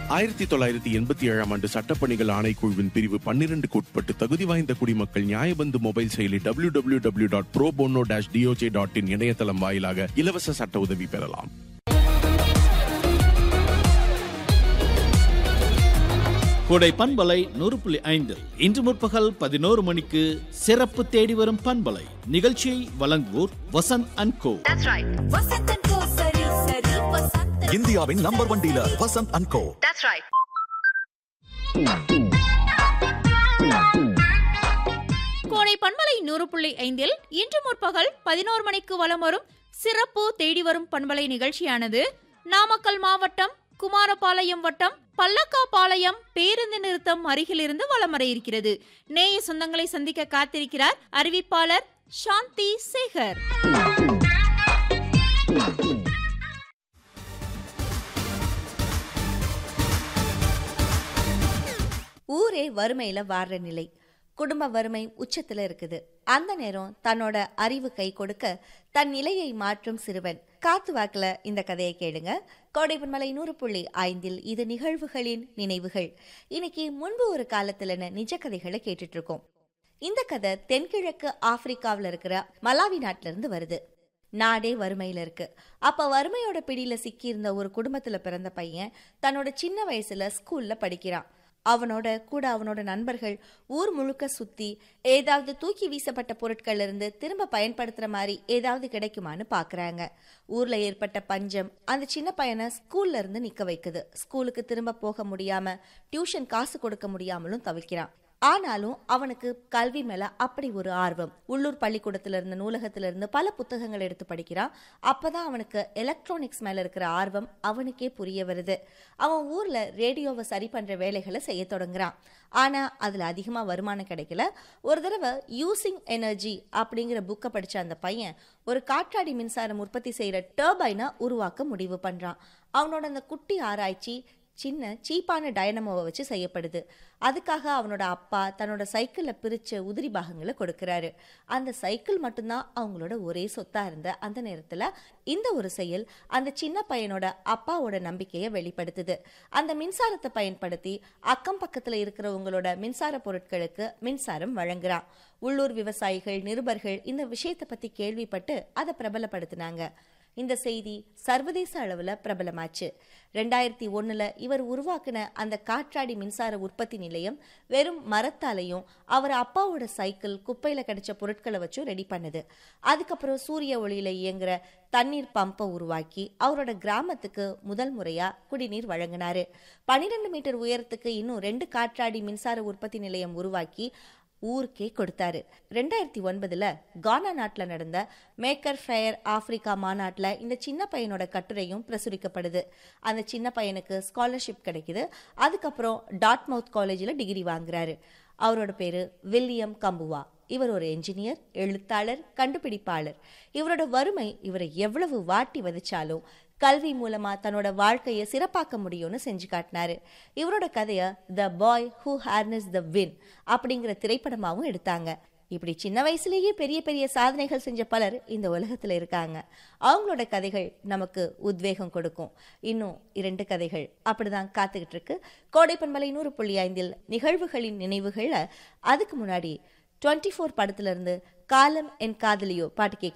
ஆயிரத்தி தொள்ளாயிரத்தி எண்பத்தி ஏழாம் ஆண்டு சட்டப்பணிகள் ஆணைக்குழுவின் பிரிவு பன்னிரண்டுக்கு உட்பட்டு தகுதி வாய்ந்த குடிமக்கள் நியாயபந்து மொபைல் செயலி W W W dot pro bono dash DOJ dot in இணையதளம் வாயிலாக இலவச சட்ட உதவி பெறலாம் கோடை பண்பலை நூறு புள்ளி ஐந்து இன்று முற்பகல் பதினோரு மணிக்கு சிறப்பு தேடி வரும் பண்பலை நிகழ்ச்சியை வழங்குவோர் Vasanth and co That's right. Vasant and Co. Sari, Sari, Vasant and இந்தியாவின் number one dealer Vasanth and co That's right. கோடை பண்பலை நூறு புள்ளி ஐந்தில் இன்று முற்பகல் பதினோரு மணிக்கு வலம் வரும் சிறப்பு தேடி வரும் பண்பலை நிகழ்ச்சியானது நாமக்கல் மாவட்டம் குமாரபாளையம் வட்டம் பல்லக்காபாளையம் பேருந்து நிறுத்தம் அருகிலிருந்து வலம் வர இருக்கிறது நேய சொந்தங்களை சந்திக்க காத்திருக்கிறார் அறிவிப்பாளர் சாந்தி சேகர் ஊரே வறுமையில வாடுற நிலை குடும்ப வறுமை உச்சத்துல இருக்குது அந்த நேரம் தன்னோட அறிவு கை கொடுக்க தன் நிலையை மாற்றும் சிறுவன் காத்து வாக்குல இந்த கதையை கேளுங்க கோடைப்பன்மலை நூறு புள்ளி ஐந்தில் இது நிகழ்வுகளின் நினைவுகள் இன்னைக்கு முன்பு ஒரு காலத்துலன்னு நிஜ கதைகளை கேட்டுட்டு இருக்கோம் இந்த கதை தென்கிழக்கு ஆப்பிரிக்காவில் இருக்கிற மலாவி நாட்டில இருந்து வருது நாடே வறுமையில இருக்கு அப்ப வறுமையோட பிடியில சிக்கியிருந்த ஒரு குடும்பத்துல பிறந்த பையன் தன்னோட சின்ன வயசுல ஸ்கூல்ல படிக்கிறான் அவனோட கூட அவனோட நண்பர்கள் ஊர் முழுக்க சுத்தி ஏதாவது தூக்கி வீசப்பட்ட பொருட்கள்ல இருந்து திரும்ப பயன்படுத்துற மாதிரி ஏதாவது கிடைக்குமான்னு பாக்குறாங்க ஊர்ல ஏற்பட்ட பஞ்சம் அந்த சின்ன பையனை ஸ்கூல்ல இருந்து நிக்க வைக்குது ஸ்கூலுக்கு திரும்ப போக முடியாம டியூஷன் காசு கொடுக்க முடியாமலும் தவிக்கிறான் ஆனாலும் அவனுக்கு கல்வி மேல அப்படி ஒரு ஆர்வம் உள்ளூர் பள்ளிக்கூடத்துல இருந்து நூலகத்துல இருந்து பல புத்தகங்கள் எடுத்து படிக்கிறான் அப்பதான் அவனுக்கு எலக்ட்ரானிக்ஸ் மேல இருக்கிற ஆர்வம் அவனுக்கே புரிய வருது அவன் ஊர்ல ரேடியோவை சரி பண்ற வேலைகளை செய்ய தொடங்குறான் ஆனா அதுல அதிகமா வருமானம் கிடைக்கல ஒரு தடவை யூசிங் எனர்ஜி அப்படிங்கிற புக்கை படிச்ச அந்த பையன் ஒரு காற்றாடி மின்சாரம் உற்பத்தி செய்யற டர்பைனை உருவாக்க முடிவு பண்றான் அவனோட அந்த குட்டி ஆராய்ச்சி சின்ன சீப்பான டைனமோவை வச்சு செய்யப்படுது அதுக்காக அவனோட அப்பா தன்னோட சைக்கிளில் பிரிச்ச உதிரி பாகங்களை கொடுக்கறாரு அந்த சைக்கிள் மட்டும்தான் அவங்களோட ஒரே சொத்தா இருந்த அந்த நேரத்தில் இந்த ஒரு செயல் அந்த சின்ன பையனோட அப்பாவோட நம்பிக்கையை வெளிப்படுத்துது அந்த மின்சாரத்தை பயன்படுத்தி அக்கம் பக்கத்தில் இருக்கிறவங்களோட மின்சார பொருட்களுக்கு மின்சாரம் வழங்குறான் உள்ளூர் விவசாயிகள் நிருபர்கள் இந்த விஷயத்தை பத்தி கேள்விப்பட்டு அதை பிரபலப்படுத்தினாங்க இந்த செய்தி சர்வதேச அளவில் பிரபலமாச்சு ரெண்டாயிரத்தி ஒன்றில் இவர் உருவாக்கின அந்த காற்றாடி மின்சார உற்பத்தி நிலையம் வெறும் மரத்தாலையும் அவர் அப்பாவோட சைக்கிள் குப்பையில் கிடைச்ச பொருட்களை வச்சும் ரெடி பண்ணுது அதுக்கப்புறம் சூரிய ஒளியில இயங்குற தண்ணீர் பம்பை உருவாக்கி அவரோட கிராமத்துக்கு முதல் முறையா குடிநீர் வழங்கினாரு பன்னிரெண்டு மீட்டர் உயரத்துக்கு இன்னும் ரெண்டு காற்றாடி மின்சார உற்பத்தி நிலையம் உருவாக்கி ஊருக்கே கொடுத்தாரு ரெண்டாயிரத்தி ஒன்பதுல கானா நாட்டுல நடந்த மேக்கர் ஃபேர் ஆப்பிரிக்கா மாநாட்டுல இந்த சின்ன பையனோட கட்டுரையும் பிரசுரிக்கப்படுது அந்த சின்ன பையனுக்கு ஸ்காலர்ஷிப் கிடைக்குது அதுக்கப்புறம் டாட்மவுத் காலேஜில் டிகிரி வாங்குறாரு அவரோட பேரு வில்லியம் கம்புவா இவர் ஒரு என்ஜினியர் எழுத்தாளர் கண்டுபிடிப்பாளர் இவரோட வறுமை இவரை எவ்வளவு வாட்டி வதைச்சாலும் கல்வி மூலமா தன்னோட வாழ்க்கையை சிறப்பாக்க முடியும்னு செஞ்சு காட்டினாரு இவரோட கதைய the boy who harness the wind அப்படிங்கிற திரைப்படமாவும் எடுத்தாங்க இப்படி சின்ன வயசுலேயே பெரிய பெரிய சாதனைகள் செஞ்ச பலர் இந்த உலகத்துல இருக்காங்க அவங்களோட கதைகள் நமக்கு உத்வேகம் கொடுக்கும் இன்னும் இரண்டு கதைகள் அப்படிதான் காத்துக்கிட்டு இருக்கு கோடைப்பன்மலை நூறு புள்ளி ஐந்தில் நிகழ்வுகளின் நினைவுகள்ல அதுக்கு முன்னாடி டுவெண்ட்டி ஃபோர் படத்துல இருந்து காலம் என் காதலியோ பாட்டு கேட்கலாம்